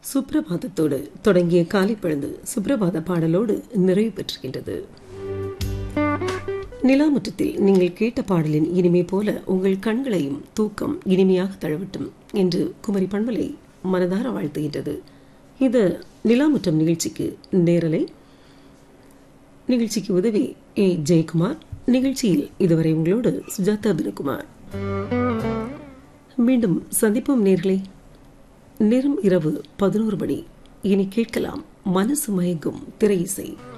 சுப்ரபாதத்தோடு தொடங்கிய காலை பொழுது சுப்ரபாத பாடலோடு நிறைவு பெற்றுகின்றது நிலாமுற்றத்தில் நீங்கள் கேட்ட பாடலின் இனிமை போல உங்கள் கண்களையும் தூக்கம் இனிமையாக தழுவட்டும் என்று குமரி பண்பலை மனதார வாழ்த்துகின்றது இது நிலாமுற்றம் நிகழ்ச்சிக்கு நேரலை நிகழ்ச்சிக்கு உதவி ஏ ஜெயக்குமார் நிகழ்ச்சியில் இதுவரை உங்களோடு சுஜாதா பினுகுமார் மீண்டும் சந்திப்போம் நேர்களே நேரம் இரவு பதினோரு மணி இனி கேட்கலாம் மனசு மயங்கும் திரை இசை